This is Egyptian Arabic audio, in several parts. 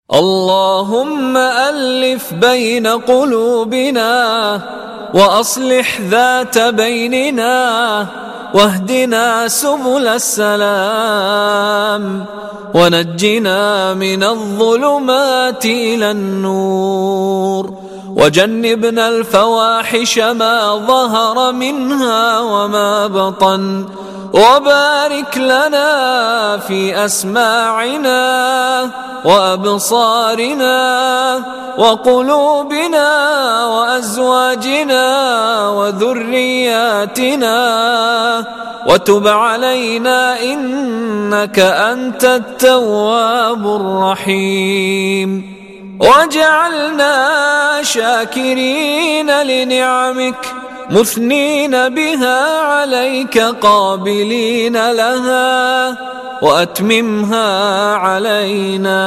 اللهم ألف بين قلوبنا وأصلح ذات بيننا واهدنا سبل السلام ونجنا من الظلمات إلى النور وجنبنا الفواحش ما ظهر منها وما بطن وبارك لنا في أسماعنا وأبصارنا وقلوبنا وأزواجنا وذرياتنا وتب علينا إنك أنت التواب الرحيم وجعلنا شاكرين لنعمك مثنين بها عليك قابلين لها وأتممها علينا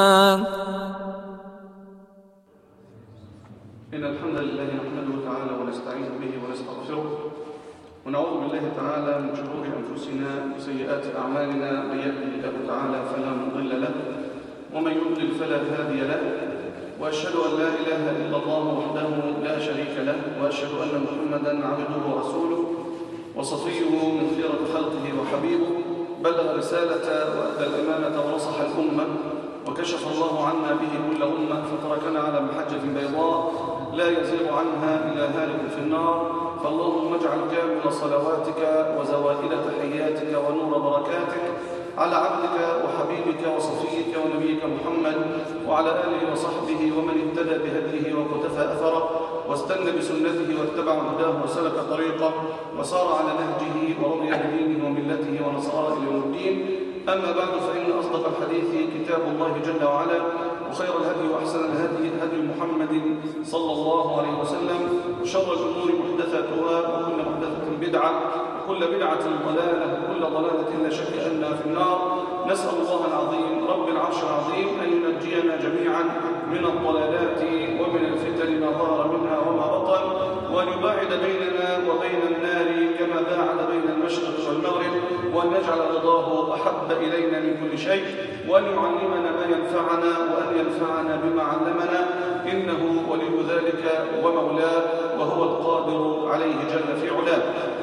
إن الحمد لله نحمده تعالى ونستعين به ونستغفره ونعوذ بالله تعالى من شرور أنفسنا وسيئات أعمالنا من يهده الله تعالى فلا مضل له ومن يضلل فلا هادي له وأشهد أن لا إله إلا الله وحده لا شريك له وأشهد أن محمدا عبده ورسوله وصفيه من خيرة خلقه وحبيبه بلغ رسالة وأدى الأمانة ونصح الأمة وكشف الله عنا به كل أمة فتركنا على محجة بيضاء لا يزيغ عنها إلا هالك في النار فاللهم اجعل كامل صلواتك وزوائد تحياتك ونور بركاتك على عبدك وحبيبك وصفيك ونبيك محمد وعلى آله وصحبه ومن اهتدى بهديه وقتفى أثره واستنى بسنته واتبع هداه وسلك طريقه وسار على نهجه ورضي بدينه وملته ونصار إلى يوم الدين أما بعد فإن أصدق الحديث كتاب الله جل وعلا وخير الهدي وأحسن الهدي هدي محمد صلى الله عليه وسلم وشر الأمور محدثاتها وكل محدثة بدعة وكل بدعة ضلالة وكل ضلالة لا شك أنها في النار نسأل الله العظيم رب العرش العظيم أن ينجينا جميعا من الضلالات ومن الفتن ما ظهر منها وما بطن وأن يباعد بيننا وبين النار كما باعد بين المشرق والمغرب وأن يجعل رضاه أحب إلينا من كل شيء وأن يعلمنا ما ينفعنا وأن ينفعنا بما علمنا إنه ولي ذلك ومولاه وهو القادر عليه جل في علاه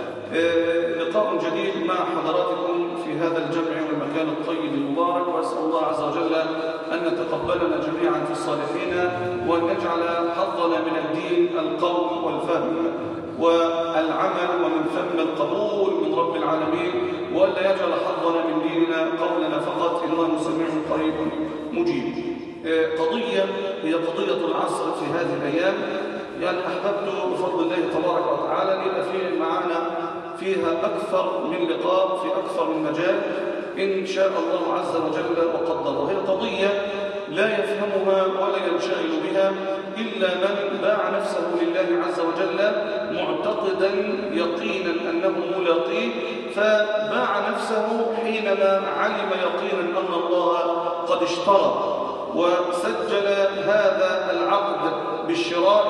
لقاء جديد مع حضراتكم في هذا الجمع والمكان الطيب المبارك وأسأل الله عز وجل أن يتقبلنا جميعا في الصالحين وأن يجعل حظنا من الدين القول والفهم والعمل ومن ثم القبول من رب العالمين وأن يجعل حظنا من ديننا قولنا فقط إنه سميع قريب مجيب قضية هي قضية العصر في هذه الأيام يعني أحببت بفضل الله تبارك وتعالى أن يبقى فيه معنا فيها أكثر من لقاء في أكثر من مجال إن شاء الله عز وجل وقدر وهي قضية لا يفهمها ولا ينشغل بها إلا من باع نفسه لله عز وجل معتقدا يقينا أنه ملاقيه فباع نفسه حينما علم يقينا أن الله قد اشترى وسجل هذا العقد بالشراء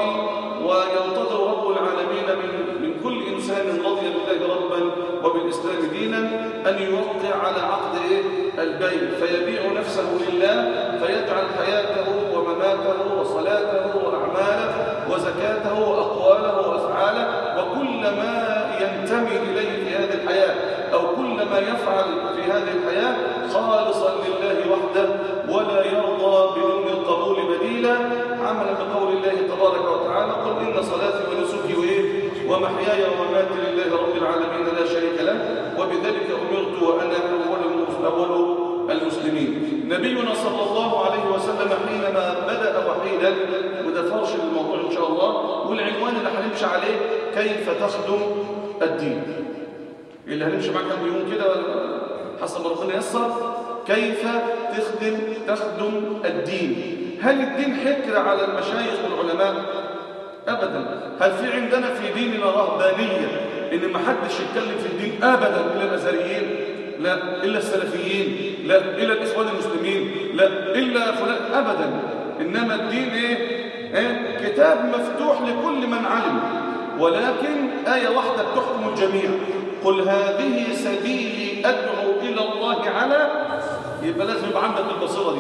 وينتظر رب العالمين من, من كل إنسان رضي بالله ربا وبالإسلام دينا أن يوقع على عقد البيع فيبيع نفسه لله فيجعل حياته ومماته وصلاته وأعماله وزكاته وأقواله وأفعاله وكل ما ينتمي إليه في هذه الحياة أو كل ما يفعل في هذه الحياة خالصا لله وحده ولا يرضى بدون القبول بديلا عملا بقول الله تبارك وتعالى قل إن صلاتي ونسكي وإيه ومحياي ومماتي لله رب العالمين لا شريك له وبذلك أمرت وأنا أول أول المسلمين نبينا صلى الله عليه وسلم حينما بدأ وحيدا وده فرش الموضوع إن شاء الله والعنوان اللي هنمشي عليه كيف تخدم الدين اللي هنمشي معاه كام يوم كده حسب ربنا يسر كيف تخدم تخدم الدين هل الدين حكر على المشايخ والعلماء ابدا هل في عندنا في ديننا رهبانيه ان ما حدش يتكلم في الدين ابدا الا الازهريين لا الا السلفيين لا الا الاخوان المسلمين لا الا فلان ابدا انما الدين ايه, إيه؟ كتاب مفتوح لكل من علم ولكن ايه واحده بتحكم الجميع قل هذه سبيلي ادعو الى الله على يبقى لازم يبقى عندك البصيره دي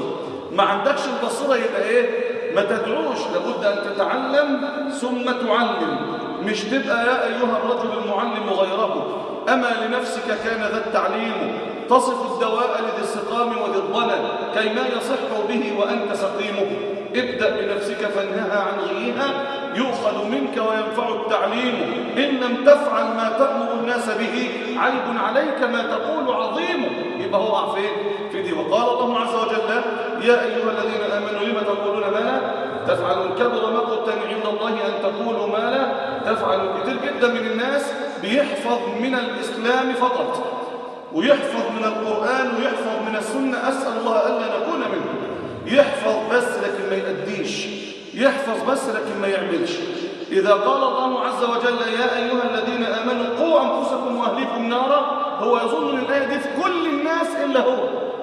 ما عندكش البصيرة يبقى ايه ما تدعوش لابد ان تتعلم ثم تعلم مش تبقى يا ايها الرجل المعلم غيره اما لنفسك كان ذا التعليم تصف الدواء لذي السقام وذي الضلل كيما يصح به وانت سقيمه ابدأ بنفسك فانهها عن غيها يؤخذ منك وينفع التعليم إن لم تفعل ما تأمر الناس به عيب عليك ما تقول عظيم يبقى هو فين في دي وقال الله عز وجل يا أيها الذين آمنوا لما تقولون ما لا تفعلوا الكبر مقتا عند الله أن تقولوا ما لا تفعلوا كتير جدا من الناس بيحفظ من الإسلام فقط ويحفظ من القرآن ويحفظ من السنة أسأل الله ألا نكون منه يحفظ بس لكن ما يأديش يحفظ بس لكن ما يعملش إذا قال الله عز وجل يا أيها الذين آمنوا قوا أنفسكم وأهليكم نارا هو يظن أن الآية دي في كل الناس إلا هو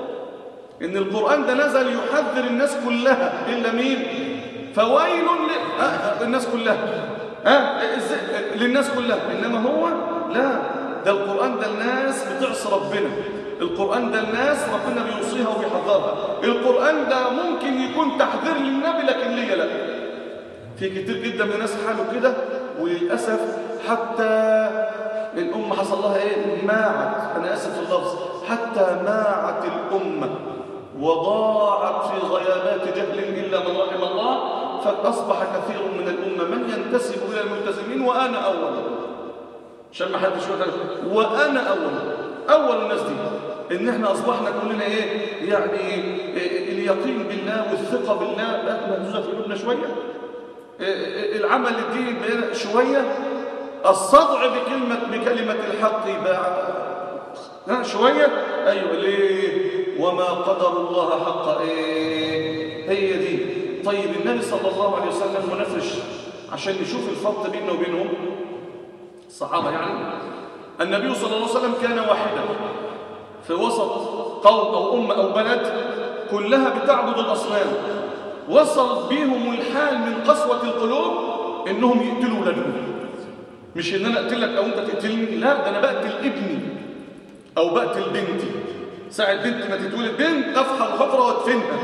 إن القرآن ده نزل يحذر الناس كلها إلا مين فويل ل... آه الناس كلها آه للناس كلها إنما هو لا ده القرآن ده الناس بتعصي ربنا القرآن ده الناس ربنا بيوصيها وبيحذرها القرآن ده ممكن يكون تحذير للنبي لكن ليا لا في كتير جدا من الناس حاله كده وللأسف حتى الأمة حصل لها إيه ماعت أنا آسف في اللفظ حتى ماعت الأمة وضاعت في غيابات جهل إلا من رحم الله فأصبح كثير من الأمة من ينتسب إلى الملتزمين وأنا أول عشان ما حدش يقول وأنا أول أول الناس دي إن إحنا أصبحنا كلنا إيه يعني إيه اليقين بالله والثقة بالله بقت مهزوزة في قلوبنا شوية إيه العمل الدين بقينا شوية الصدع بكلمة بكلمة الحق بقى ها شوية أيوة ليه وما قدر الله حق إيه هي دي طيب النبي صلى الله عليه وسلم ونفرش عشان نشوف الفرق بيننا وبينهم الصحابة يعني النبي صلى الله عليه وسلم كان واحدا في وسط قوم أو أمة أو بلد كلها بتعبد الأصنام وصل بيهم الحال من قسوة القلوب إنهم يقتلوا ولادهم مش إن أنا أقتلك أو أنت تقتلني لا ده أنا بقتل ابني أو بقتل بنتي ساعة بنت ما تتولد بنت أفحر حفرة وادفنها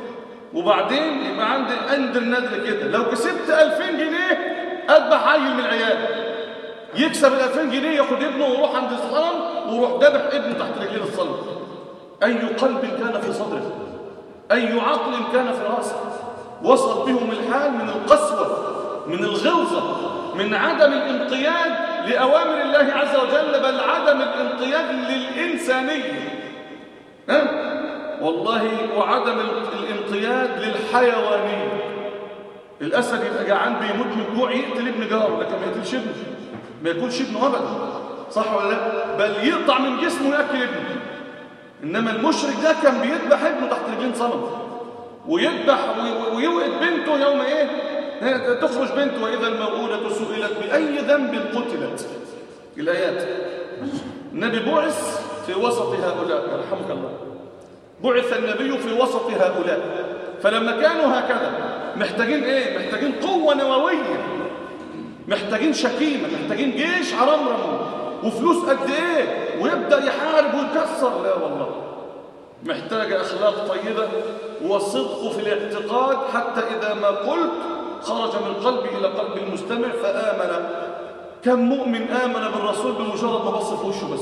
وبعدين يبقى عندي أندر ندر كده لو كسبت 2000 جنيه أذبح عيل من العيال يكسب ال 2000 جنيه ياخد ابنه ويروح عند الصنم ويروح ذبح ابنه تحت رجلين الصنم أي قلب كان في صدره أي عقل كان في راسه وصل بهم الحال من القسوة من الغلظة من عدم الانقياد لأوامر الله عز وجل بل عدم الانقياد للإنسانية ها؟ والله وعدم الانقياد للحيوانية الأسد يبقى جعان بيموت من الجوع يقتل ابن جاره لكن ما يقتلش ابنه ما يكونش ابنه أبدا صح ولا لا بل يقطع من جسمه ويأكل ابنه إنما المشرك ده كان بيذبح ابنه تحت رجلين صنم ويذبح ويوقد بنته يوم ايه تخرج بنته وإذا الموءودة سئلت بأي ذنب قتلت الآيات النبي بعث في وسط هؤلاء يرحمك الله بعث النبي في وسط هؤلاء فلما كانوا هكذا محتاجين ايه محتاجين قوة نووية محتاجين شكيمة محتاجين جيش عرمرم وفلوس قد ايه ويبدأ يحارب ويكسر لا والله محتاج أخلاق طيبة وصدق في الاعتقاد حتى إذا ما قلت خرج من قلبي إلى قلب المستمع فآمن كم مؤمن آمن بالرسول بمجرد ما بص في وشه بس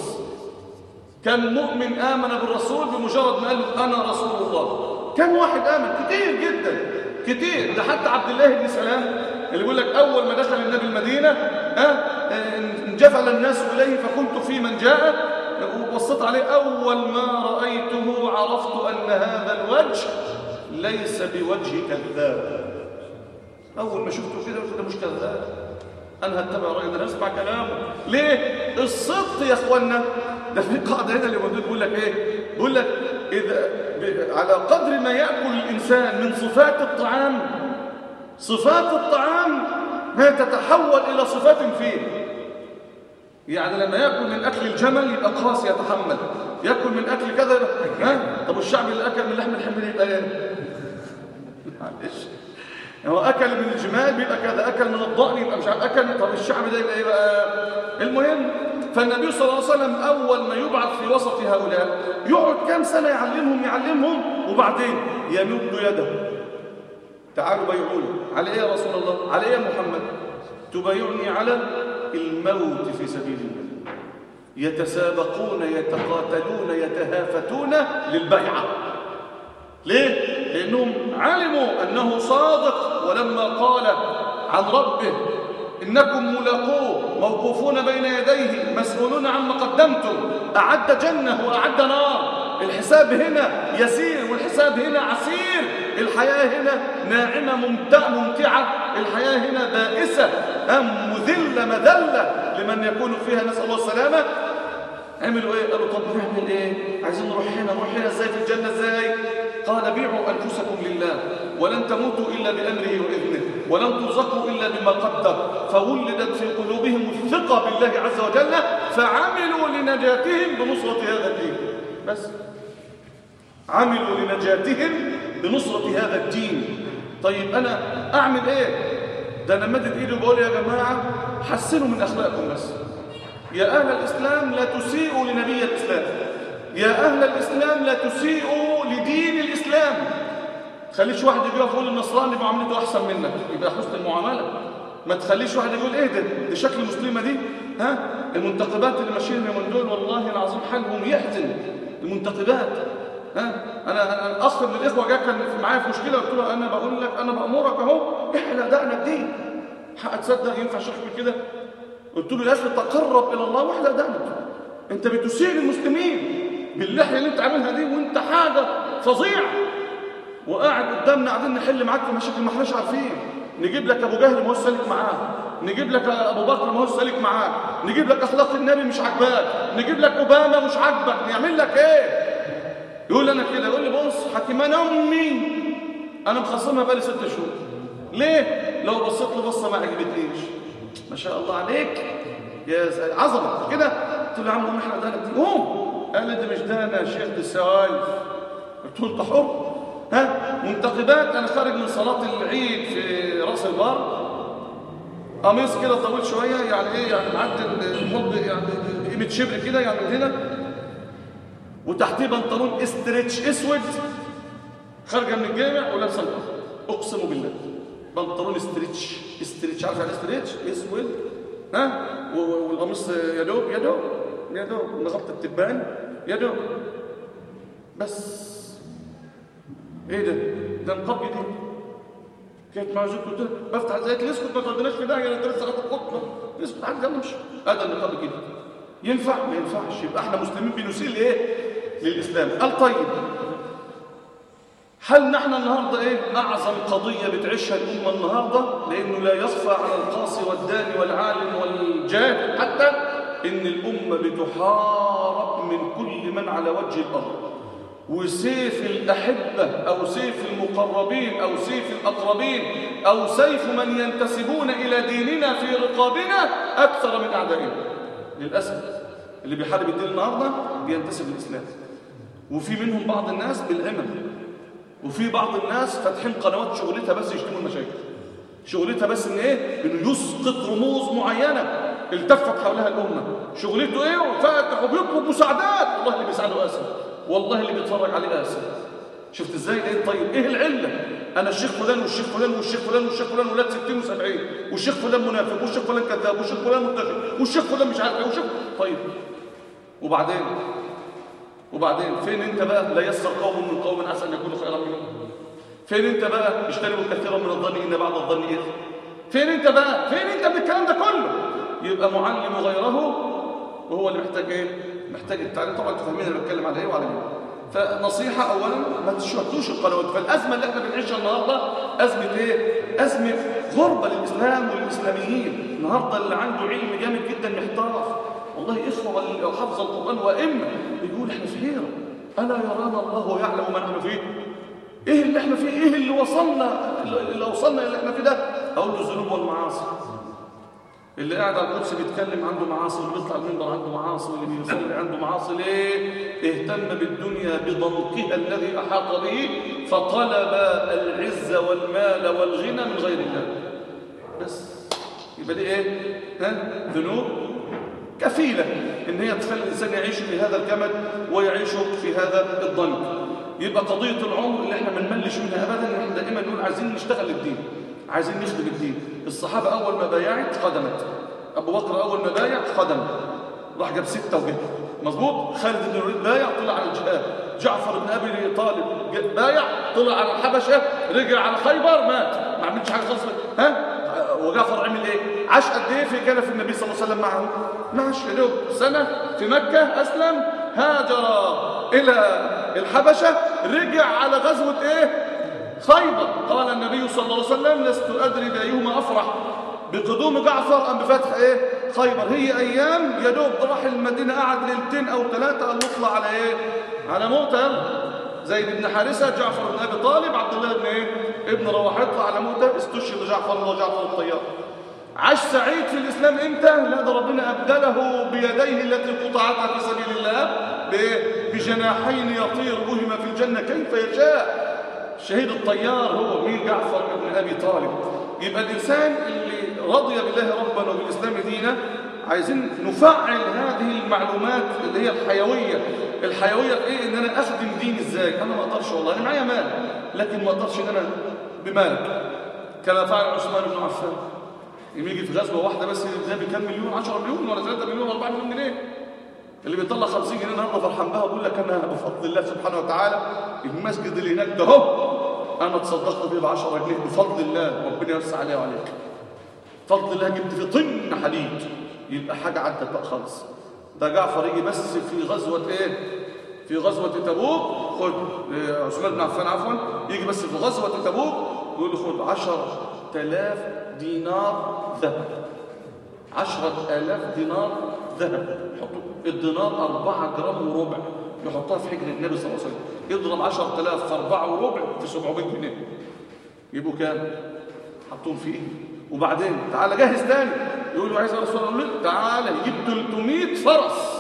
كم مؤمن آمن بالرسول بمجرد ما قال له أنا رسول الله كم واحد آمن كتير جدا كتير ده حتى عبد الله بن سلام اللي بيقول لك أول ما دخل النبي المدينة ها انجفل الناس إليه فكنت في من جاء وبصيت عليه أول ما رأيته عرفت أن هذا الوجه ليس بوجه كذاب أول ما شفته كده قلت ده مش كذاب أنا هتبع رأي ده أسمع كلامه ليه؟ الصدق يا أخوانا ده في قاعدة هنا اللي موجود بيقول لك إيه؟ بيقول لك إذا على قدر ما يأكل الإنسان من صفات الطعام صفات الطعام ما تتحول إلى صفات فيه يعني لما يأكل من أكل الجمل يبقى قاسي يتحمل يأكل من أكل كذا ها طب الشعب اللي أكل من لحم الحمير يبقى ايه معلش هو أكل من الجمال بيبقى كذا أكل من الضأن يبقى مش عارف أكل طب الشعب ده يبقى ايه بقى المهم فالنبي صلى الله عليه وسلم أول ما يبعث في وسط هؤلاء يقعد كام سنة يعلمهم يعلمهم وبعدين يمد يده تعالوا بيعوني على ايه يا رسول الله على ايه يا محمد تبايعني على الموت في سبيل الله يتسابقون يتقاتلون يتهافتون للبيعة ليه؟ لأنهم علموا أنه صادق ولما قال عن ربه إنكم ملاقوه موقوفون بين يديه مسؤولون عما قدمتم أعد جنة وأعد نار الحساب هنا يسير والحساب هنا عسير الحياة هنا ناعمة ممتعة ممتعة الحياة هنا بائسة أم مذلة مذلة لمن يكون فيها نسأل الله السلامة عملوا ايه قالوا طب نعمل ايه عايزين نروح هنا نروح هنا ازاي في الجنة ازاي قال بيعوا أنفسكم لله ولن تموتوا إلا بأمره وإذنه ولن ترزقوا إلا بما قدر فولدت في قلوبهم الثقة بالله عز وجل فعملوا لنجاتهم بنصرة هذا الدين بس عملوا لنجاتهم بنصرة هذا الدين طيب أنا أعمل إيه ده أنا مدد إيدي وبقول يا جماعة حسنوا من أخلاقكم بس يا أهل الإسلام لا تسيئوا لنبي الإسلام يا أهل الإسلام لا تسيئوا لدين الإسلام خليش واحد يجي يقول النصراني معاملته أحسن منك يبقى حسن المعاملة ما تخليش واحد يقول ايه ده دي شكل المسلمة دي ها المنتقبات اللي ماشيين من دول والله العظيم حالهم يحزن المنتقبات ها انا انا اخ من الاخوه جه كان معايا في مشكله قلت له انا بقول لك انا بامرك اهو احلى دقنك دي هتصدق ينفع شكل كده قلت له يا اخي تقرب الى الله واحلى دقنك انت بتسيء للمسلمين باللحيه اللي انت عاملها دي وانت حاجه فظيعه وقاعد قدامنا قاعدين نحل معاك في مشاكل ما احناش عارفين نجيب لك ابو جهل ما هوش سالك معاه نجيب لك ابو بكر ما هوش سالك معاه نجيب لك اخلاق النبي مش عاجباك نجيب لك اوباما مش عاجبك نعمل لك ايه يقول انا كده يقول لي بص حكيمان امي انا مخصمها بقالي ست شهور ليه لو بصيت له بصه ما عجبتنيش ما شاء الله عليك يا عظمه كده قلت له يا عم قوم احنا دهنك دي قوم قال لي ده مش دهنه يا شيخ دي سوايف قلت له انت حر ها منتقبات انا خارج من صلاه العيد في راس البر قميص كده طويل شويه يعني ايه يعني معدي الحب يعني قيمه شبر كده يعني من هنا وتحتيه بنطلون استريتش اسود خارجه من الجامع ولابسه البخ اقسم بالله بنطلون استريتش استريتش عارف يعني استريتش اسود ها والقميص يا دوب يا دوب يا دوب نغطي التبان يا دوب بس ايه ده ده نقاب جديد كانت مع زوجته قلت لها بفتح زيت اسكت ما تودناش في داهيه انت لسه غطى الخطبه اسكت عادي يلا امشي هذا النقاب الجديد ينفع ما ينفعش يبقى احنا مسلمين بنسيء لايه للاسلام قال طيب هل نحن النهارده ايه اعظم قضيه بتعيشها الامه النهارده لانه لا يخفى على القاصي والداني والعالم والجاهل حتى ان الامه بتحارب من كل من على وجه الارض وسيف الأحبة أو سيف المقربين أو سيف الأقربين أو سيف من ينتسبون إلى ديننا في رقابنا أكثر من أعدائنا للأسف اللي بيحارب الدين النهاردة بينتسب للإسلام وفي منهم بعض الناس بالعمل وفي بعض الناس فاتحين قنوات شغلتها بس يشتموا المشاكل شغلتها بس ان ايه انه يسقط رموز معينه التفت حولها الامه شغلته ايه وفاتح وبيطلب مساعدات والله اللي بيساعده اسف والله اللي بيتفرج عليه آسف شفت ازاي ايه طيب ايه العله انا الشيخ فلان والشيخ فلان والشيخ فلان والشيخ فلان ولاد 60 و70 والشيخ فلان منافق والشيخ فلان كذاب والشيخ فلان متخذ والشيخ فلان مش عارف ايه والشيخ طيب وبعدين وبعدين فين انت بقى لا يسر قوم من قوم عسى ان يكونوا خيرا منهم فين انت بقى اجتنبوا كثيرا من الظن ان بعض الظن اثم فين انت بقى فين انت من الكلام ده كله يبقى معلم غيره وهو اللي محتاج ايه محتاج التعليم طبعا انتوا فاهمين انا بتكلم على ايه وعلى ايه فنصيحه اولا ما تشهدوش القنوات فالازمه اللي احنا بنعيشها النهارده ازمه ايه ازمه غربه للاسلام وللاسلاميين النهارده اللي عنده علم جامد جدا محتار والله اخوه اللي حافظ القران وائمه بيقول احنا في حيره الا يرانا الله ويعلم ما نحن فيه ايه اللي احنا فيه ايه اللي وصلنا اللي وصلنا اللي احنا فيه ده اقول له الذنوب والمعاصي اللي قاعد على القدس بيتكلم عنده معاصي واللي بيطلع المنبر عنده معاصي واللي بيصلي عنده معاصي ليه اهتم بالدنيا بضنكها الذي احاط به فطلب العز والمال والغنى من غير الله بس يبقى دي ايه ها ذنوب كفيلة إن هي تخلي الإنسان يعيش في هذا الكمد ويعيش في هذا الضنك يبقى قضية العمر اللي احنا ما نملش منها أبدا إن احنا دائما نقول عايزين نشتغل للدين عايزين نخدم الدين الصحابة أول ما بايعت خدمت أبو بكر أول ما بايع خدم راح جاب ستة وجه مظبوط خالد بن الوليد بايع طلع على الجهاد جعفر بن أبي طالب بايع طلع على الحبشة رجع على خيبر مات ما عملش حاجة خالص ها وجعفر عمل ايه عاش قد ايه في كان في النبي صلى الله عليه وسلم معه معش يا دوب سنة في مكة أسلم هاجر إلى الحبشة رجع على غزوة ايه خيبر قال النبي صلى الله عليه وسلم لست أدري بأيهما أفرح بقدوم جعفر أم بفتح إيه خيبر هي أيام يا دوب راح المدينة قعد ليلتين أو ثلاثة قال نطلع على إيه على موتى يلا زيد بن حارثة جعفر بن أبي طالب عبد الله بن إيه ابن رواحة يطلع على موتى استشهد جعفر الله جعفر الطيار عاش سعيد في الإسلام إمتى؟ لا ده ربنا أبدله بيديه التي قطعتها في سبيل الله بجناحين يطير بهما في الجنة كيف يشاء شهيد الطيار هو مين جعفر بن أبي طالب يبقى الإنسان اللي رضي بالله ربنا وبالإسلام دينا عايزين نفعل هذه المعلومات اللي هي الحيوية الحيوية في إيه إن أنا أخدم دين إزاي أنا ما أقدرش والله أنا معايا مال لكن ما أقدرش إن أنا بمالك كما فعل عثمان بن عفان يجي يجي في غزوة واحدة بس ده بكام مليون 10 مليون ولا 3 مليون ولا 4 مليون جنيه اللي بيطلع 50 جنيه النهارده فرحان بها بقول لك انا بفضل الله سبحانه وتعالى المسجد اللي هناك ده اهو انا تصدقت بيه ب 10 جنيه بفضل الله ربنا يوسع عليه وعليك بفضل الله جبت فيه طن حديد يبقى حاجه عدت بقى خالص ده جعفر يجي بس في غزوه ايه في غزوه تبوك خد عثمان بن عفان عفوا يجي بس في غزوه تبوك يقول له خد 10000 دينار ذهب 10000 دينار ذهب يحطوا الدينار 4 جرام وربع يحطها في حجر النبي صلى الله عليه وسلم يضرب 10000 في 4 وربع في 700 جنيه يبقوا كام حطوهم في ايه وبعدين تعالى جهز تاني يقول له عايز يا رسول الله تعالى يجيب 300 فرس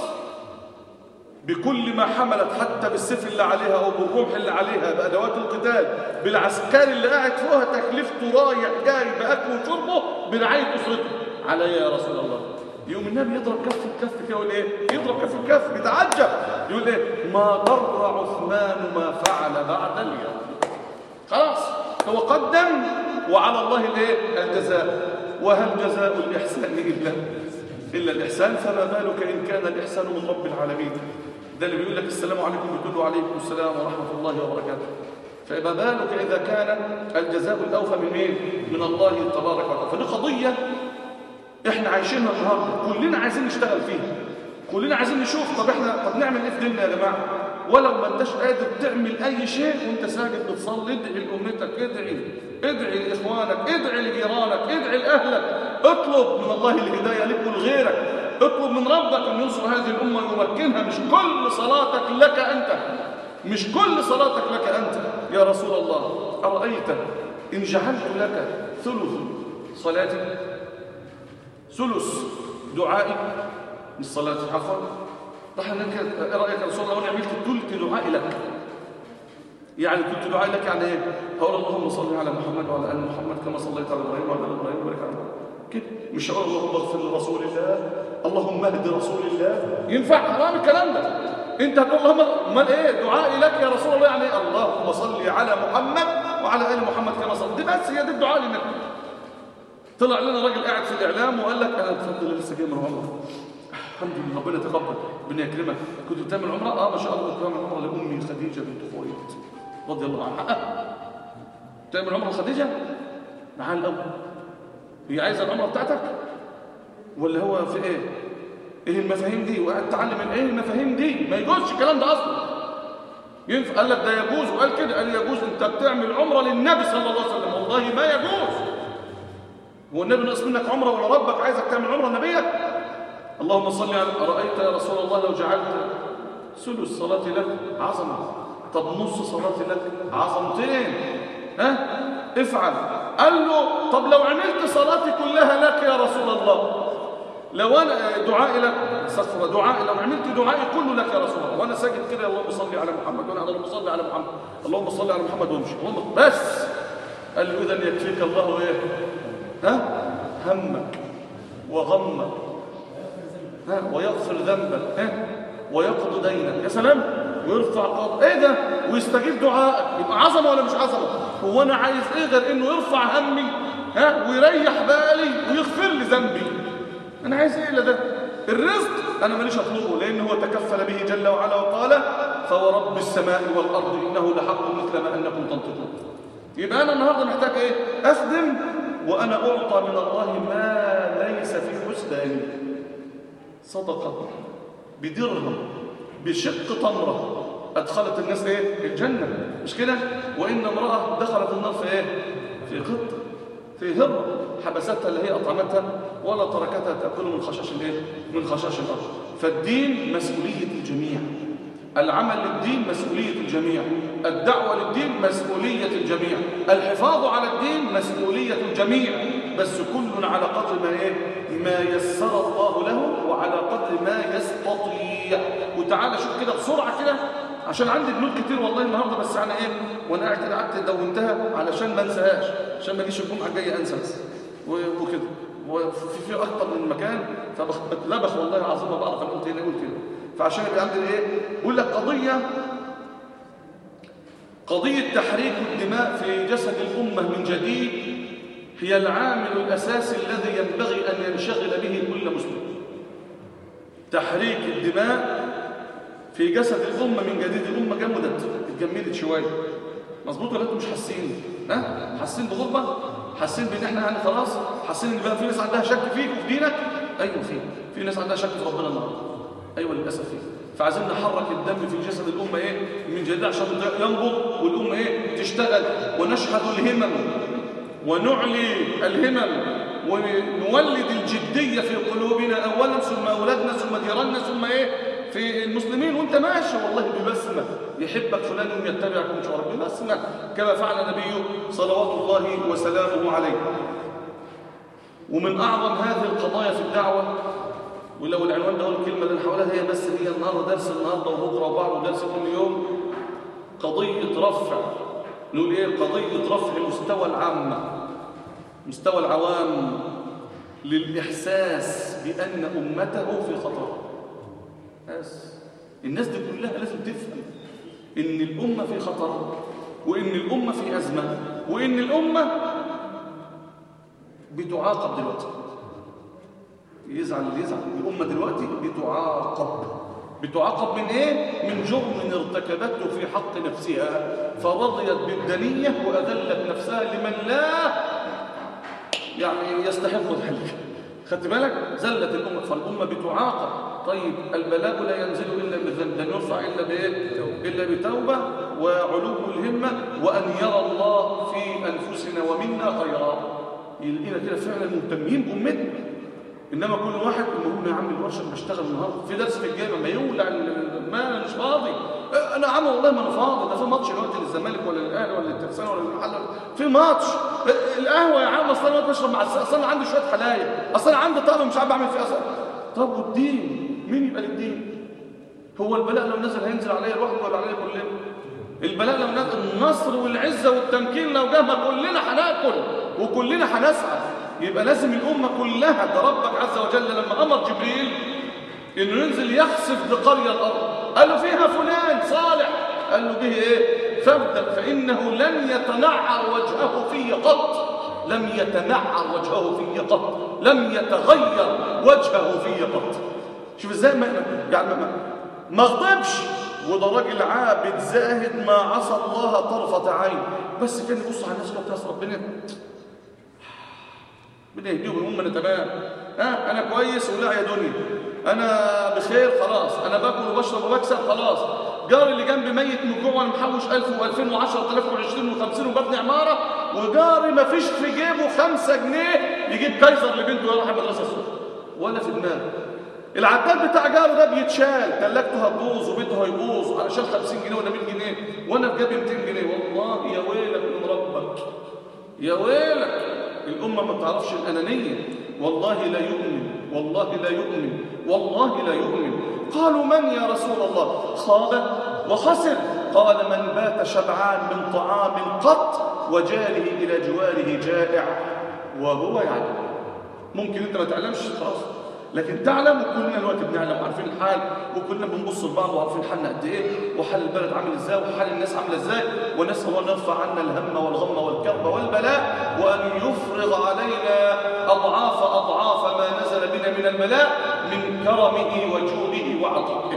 بكل ما حملت حتى بالسيف اللي عليها او بالرمح اللي عليها بادوات القتال بالعسكري اللي قاعد فوقها تكلفته رايح جاي باكله وشربه برعايه اسرته عليا يا رسول الله يقوم النبي يضرب كف الكف كده يقول ايه يضرب كف الكف بيتعجب يقول ايه ما ضر عثمان ما فعل بعد اليوم خلاص هو قدم وعلى الله الايه الجزاء وهل جزاء الاحسان الا الا الاحسان فما بالك ان كان الاحسان من رب العالمين ده اللي بيقول لك السلام عليكم بتقول له عليكم السلام ورحمه الله وبركاته فما بالك اذا كان الجزاء الاوفى من مين من الله تبارك وتعالى فدي قضيه احنا عايشينها النهارده كلنا عايزين نشتغل فيها كلنا عايزين نشوف طب احنا طب نعمل ايه في ديننا يا جماعه ولو ما انتش قادر تعمل اي شيء وانت ساجد بتصلي ادعي لامتك ادعي ادعي لاخوانك ادعي لجيرانك ادعي لاهلك اطلب من الله الهدايه لك ولغيرك اطلب من ربك ان ينصر هذه الامه ويمكنها مش كل صلاتك لك انت مش كل صلاتك لك انت يا رسول الله ارايت ان جعلت لك ثلث صلاتي ثلث دعائي من صلاه عفوا راح لك ايه رايك يا رسول الله وانا عملت ثلث دعائي لك يعني ثلث دعائي لك يعني ايه هقول اللهم صل على محمد وعلى ال محمد كما صليت على ابراهيم وعلى ال ابراهيم وبارك على محمد كده مش هقول اللهم اغفر لرسول الله اللهم اهد رسول الله ينفع حرام الكلام ده انت هتقول اللهم امال ايه دعائي لك يا رسول الله يعني ايه اللهم صل على محمد وعلى ال محمد كما صليت دي بس هي دي الدعاء لك طلع لنا راجل قاعد في الاعلام وقال لك انا اتفضل لسه جاي من عمره الحمد لله ربنا يتقبل ربنا يكرمك كنت بتعمل عمره اه ما شاء الله كنت بعمل عمره لامي خديجه بنت خويلد رضي الله عنها حقها تعمل عمره خديجه معاها الاول هي عايزه العمره بتاعتك ولا هو في ايه ايه المفاهيم دي وقاعد تعلم من ايه المفاهيم دي ما يجوزش الكلام ده اصلا ينفع قال لك ده يجوز وقال كده قال يجوز انت بتعمل عمره للنبي صلى الله عليه وسلم والله ما يجوز هو النبي ناقص منك عمره ولا ربك عايزك تعمل عمره نبيك اللهم صل على أرأيت يا رسول الله لو جعلت ثلث صلاتي لك عظمة طب نص صلاتي لك عظمتين ها افعل قال له طب لو عملت صلاتي كلها لك يا رسول الله لو انا دعائي لك استغفر دعائي لو عملت دعائي كله لك يا رسول الله وانا ساجد كده اللهم صل على محمد وانا اللهم صل على محمد اللهم صل على محمد وامشي اللهم بس قال له اذا يكفيك الله ايه ها همك وغمك ها ويغفر ذنبك ها ويقضي دينك يا سلام ويرفع قضاء ايه ده ويستجيب دعائك يبقى عظمه ولا مش عظمه هو انا عايز ايه غير انه يرفع همي ها ويريح بالي ويغفر لي ذنبي انا عايز ايه الا ده الرزق انا ماليش اطلبه لان هو تكفل به جل وعلا وقال فورب السماء والارض انه لحق مثل ما انكم تنطقون يبقى انا النهارده محتاج ايه اسلم وانا اعطى من الله ما ليس في حسباني صدقه بدرهم بشق تمره ادخلت الناس ايه الجنه مش كده وان امراه دخلت النار في ايه في قط في هره حبستها اللي هي اطعمتها ولا تركتها تاكل من خشاش الايه من خشاش الارض فالدين مسؤوليه الجميع العمل للدين مسؤوليه الجميع الدعوه للدين مسؤوليه الجميع الحفاظ على الدين مسؤوليه الجميع بس كل على قدر ما ايه ما يسر الله له وعلى قدر ما يستطيع وتعالى شوف كده بسرعه كده عشان عندي بنود كتير والله النهارده بس انا ايه وانا قاعد كده قعدت دونتها علشان ما انساهاش عشان ما اجيش الجمعه الجايه انسى بس وكده وفي في اكتر من مكان فبتلبخ والله العظيم ما بعرف انا قلت هنا قلت كده فعشان يبقى عندي ايه بقول لك قضيه قضيه تحريك الدماء في جسد الامه من جديد هي العامل الاساسي الذي ينبغي ان ينشغل به كل مسلم تحريك الدماء في جسد الأمة من جديد الأمة جمدت اتجمدت شوية مظبوط ولا انتم مش حاسين ها حاسين بغربة حاسين بان احنا يعني خلاص حاسين ان بقى في ناس عندها شك فيك وفي دينك ايوه في في ناس عندها شك في ربنا النهارده ايوه للاسف في فعايزين نحرك الدم في جسد الامه ايه من جديد عشان ينبض والامه ايه تشتغل ونشحذ الهمم ونعلي الهمم ونولد الجديه في قلوبنا اولا ثم اولادنا ثم جيراننا ثم ايه في المسلمين وانت ماشي والله ببسمة يحبك فلان يتبعك من شعرك ببسمة كما فعل النبي صلوات الله وسلامه عليه ومن أعظم هذه القضايا في الدعوة ولو العنوان ده الكلمة اللي حولها هي بس هي النهاردة درس النهاردة وبكرة وبعد ودرس كل يوم قضية رفع نقول ايه قضية رفع مستوى العامة مستوى العوام للإحساس بأن أمته في خطر بس الناس دي كلها لازم تفهم ان الامه في خطر وان الامه في ازمه وان الامه بتعاقب دلوقتي يزعل اللي يزعل الامه دلوقتي بتعاقب بتعاقب من ايه من جرم ارتكبته في حق نفسها فرضيت بالدنيه واذلت نفسها لمن لا يعني يستحق ذلك خدت بالك زلت الامه فالامه بتعاقب طيب البلاء لا ينزل إلا بذنب لن يرفع إلا بإيه؟ إلا بتوبة وعلو الهمة وأن يرى الله في أنفسنا ومنا خيرا يلقينا كده فعلا مهتمين بأمتنا إنما كل واحد المهم يا عم الورشة بشتغل النهارده في درس في الجامع ما يولع ما أنا مش فاضي أنا عم والله ما أنا فاضي ده في ماتش دلوقتي للزمالك ولا للأهلي ولا للترسانة ولا للمحل في ماتش القهوة يا عم أصل أنا بشرب مع أصل أنا عندي شوية حلايا أصل أنا عندي طقم مش عارف أعمل فيه أصل طب والدين مين يبقى للدين هو البلاء لو نزل هينزل عليا لوحده ولا عليا كلنا البلاء لو نزل النصر والعزة والتمكين لو جه ما كلنا هناكل وكلنا هنسعى يبقى لازم الأمة كلها ده ربك عز وجل لما أمر جبريل إنه ينزل يخسف بقرية الأرض قال له فيها فلان صالح قال له به إيه فابدأ فإنه لن يتنعر وجهه في قط لم يتنعر وجهه في قط لم يتغير وجهه في قط شوف ازاي ما يعني ما, ما غضبش وده راجل عابد زاهد ما عصى الله طرفة عين بس كان يبص على الناس وقت ناس ربنا ربنا يهديهم الأمة تمام ها أنا كويس ولا يا دنيا أنا بخير خلاص أنا باكل وبشرب وبكسب خلاص جاري اللي جنبي ميت من جوع وانا محوش 1000 و2000 و10000 و20 و50 وببني عماره وجاري ما فيش في جيبه 5 جنيه يجيب كايزر لبنته يروح المدرسه الصبح ولا في دماغه العداد بتاع جاره ده بيتشال تلاجته هتبوظ وبيته هيبوظ علشان 50 جنيه ولا 100 جنيه وانا في جيبي 200 جنيه والله يا ويلك من ربك يا ويلك الامه ما تعرفش الانانيه والله لا يؤمن والله لا يؤمن والله لا يؤمن قالوا من يا رسول الله خاب وخسر قال من بات شبعان من طعام قط وجاره الى جواره جائع وهو يعلم ممكن انت ما تعلمش خلاص لكن تعلم وكلنا دلوقتي بنعلم وعارفين الحال وكلنا بنبص لبعض وعارفين حالنا قد ايه وحال البلد عامل ازاي وحال الناس عامله ازاي ونسال الله ان يرفع عنا الهم والغم والكرب والبلاء وان يفرغ علينا اضعاف اضعاف ما نزل بنا من البلاء من كرمه وجوده وعطائه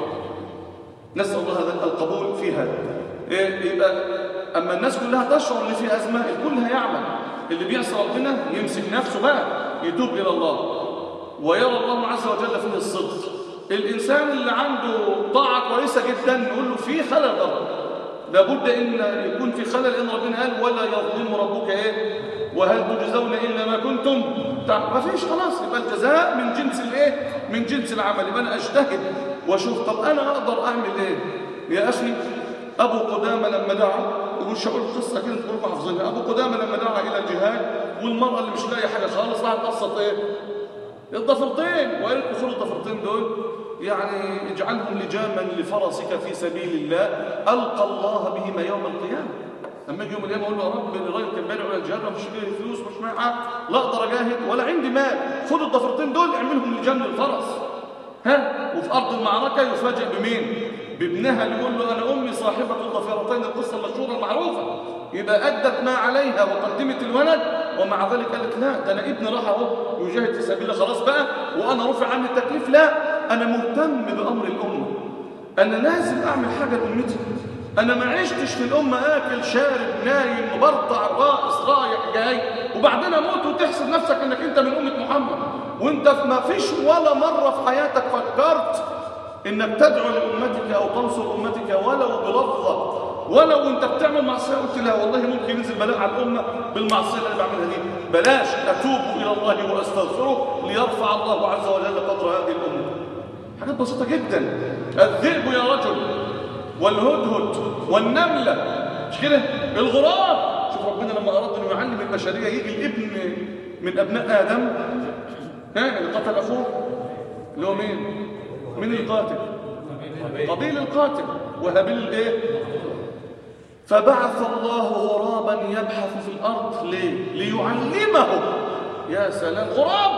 نسال الله هذا القبول في هذا إيه يبقى اما الناس كلها تشعر ان في ازمه الكل هيعمل اللي بيعصي ربنا يمسك نفسه بقى يتوب الى الله ويرى الله عز وجل فيه الصدق الإنسان اللي عنده طاعة كويسة جدا نقول له في خلل برضه لابد ان يكون في خلل ان ربنا قال ولا يظلم ربك ايه وهل تجزون الا ما كنتم ما فيش خلاص يبقى الجزاء من جنس الايه من جنس العمل يبقى انا اجتهد واشوف طب انا اقدر اعمل ايه يا اخي ابو قدامه لما دعا مش هقول القصه كده تقولوا حافظينها ابو قدامه لما دعا الى الجهاد والمراه اللي مش لاقيه حاجه خالص راحت قصت ايه الضفرتين وقالت له خذ الضفرتين دول يعني اجعلهم لجاما لفرسك في سبيل الله ألقى الله بهما يوم القيامة لما يجي يوم القيامة أقول له يا رب الراجل كان بيدعو إلى الجهاد مش ليه فلوس مش معي حاجة لا أقدر أجاهد ولا عندي مال خد الضفرتين دول اعملهم لجام للفرس ها وفي أرض المعركة يفاجئ بمين؟ بابنها اللي يقول له أنا أمي صاحبة الضفيرتين القصة المشهورة المعروفة يبقى أدت ما عليها وقدمت الولد ومع ذلك قالت لا ده أنا ابني راح أهو يجاهد في سبيل الله خلاص بقى وأنا رفع عني التكليف لا أنا مهتم بأمر الأمة أنا لازم أعمل حاجة لأمتي أنا ما عشتش في الأمة آكل شارب نايم مبرطع رائس رايح جاي وبعدين أموت وتحسب نفسك أنك أنت من أمة محمد وأنت ما فيش ولا مرة في حياتك فكرت إنك تدعو لأمتك أو تنصر أمتك ولو بلفظة ولو أنت بتعمل معصية قلت لا والله ممكن ينزل بلاء على الأمة بالمعصية اللي بعملها دي بلاش أتوب إلى الله وأستغفره ليرفع الله عز وجل قدر هذه الأمة حاجات بسيطة جدا الذئب يا رجل والهدهد والنملة مش كده الغراب شوف ربنا لما أراد أنه يعلم البشرية يجي الابن من أبناء آدم ها اللي قتل أخوه اللي هو مين مين القاتل قبيل القاتل وهابيل الايه فبعث الله غرابا يبحث في الأرض ليه ليعلمه يا سلام غراب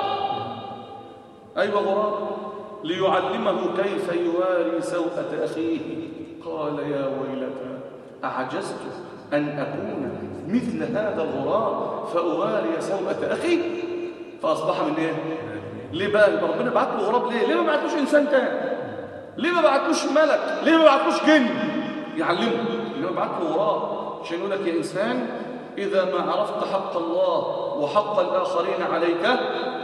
أيوة غراب ليعلمه كيف يواري سوءة أخيه قال يا ويلتى أعجزت أن أكون مثل هذا الغراب فأواري سوءة أخي فأصبح من إيه؟ ليه بقى ربنا بعت له غراب ليه؟ ليه ما بعتلوش إنسان تاني؟ ليه ما بعتلوش ملك؟ ليه ما بعتلوش جن؟ يعلمه ليه ما بعت له غراب عشان يقول لك يا إنسان إذا ما عرفت حق الله وحق الآخرين عليك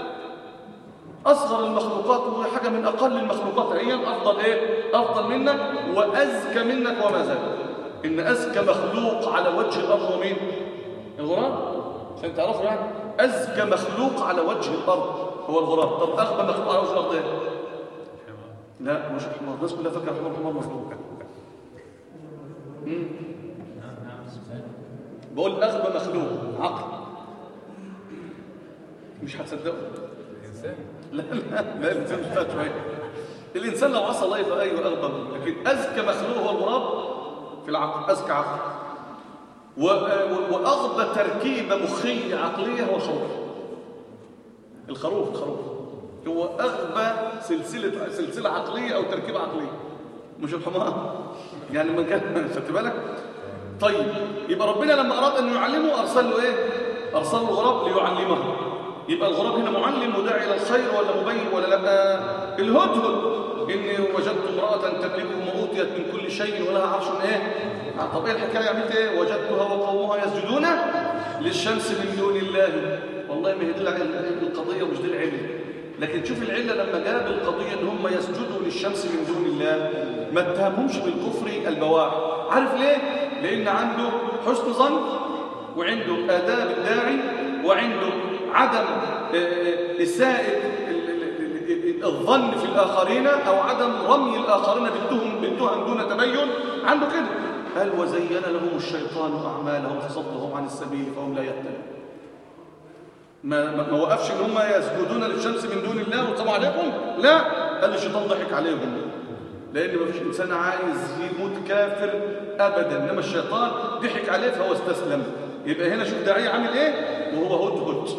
أصغر المخلوقات وهي حاجة من أقل المخلوقات هي أفضل إيه؟ أفضل منك وأزكى منك وما زال إن أزكى مخلوق على وجه الأرض هو مين؟ الغراب عشان تعرفوا يعني أزكى مخلوق على وجه الأرض هو الغراب طب أغبى مخلوق على وجه الأرض إيه؟ لا مش الحمار الناس كلها فاكرة الحمار حمار مخلوق بقول أغبى مخلوق عقل مش هتصدقوا لا لا لا الإنسان مش فاهم شوية الإنسان لو عصى الله يبقى أيوه أغبى لكن أذكى مخلوق هو الغراب في العقل أذكى عقل وأغبى تركيبة مخية عقلية هو الخروف الخروف الخروف هو أغبى سلسلة سلسلة عقلية أو تركيبة عقلية مش الحمار يعني من كان خدت بالك طيب يبقى ربنا لما أراد أن يعلمه أرسل له إيه أرسل له الغراب ليعلمه يبقى الغراب هنا معلم وداعي الى الخير ولا مبين ولا لا الهدهد اني وجدت امراه تملكهم واوتيت من كل شيء ولها عرش ايه طب ايه الحكايه عملت ايه وجدتها وقومها يسجدون للشمس من دون الله والله ما هي دي القضيه ومش دي العله لكن شوف العله لما جاب القضيه ان هم يسجدوا للشمس من دون الله ما اتهمهمش بالكفر البواح عارف ليه لان عنده حسن ظن وعنده اداب الداعي وعنده عدم إساءة الظن في الآخرين أو عدم رمي الآخرين بالتهم بالتهم دون تبين عنده كده قال وزين لهم الشيطان أعمالهم فصدهم عن السبيل فهم لا يهتدون ما, ما وقفش ان هم يسجدون للشمس من دون الله وطبعا عليكم لا قال الشيطان ضحك عليهم لان ما فيش انسان عايز يموت كافر ابدا انما الشيطان ضحك عليه فهو استسلم يبقى هنا شوف داعيه عامل ايه وهو هدهد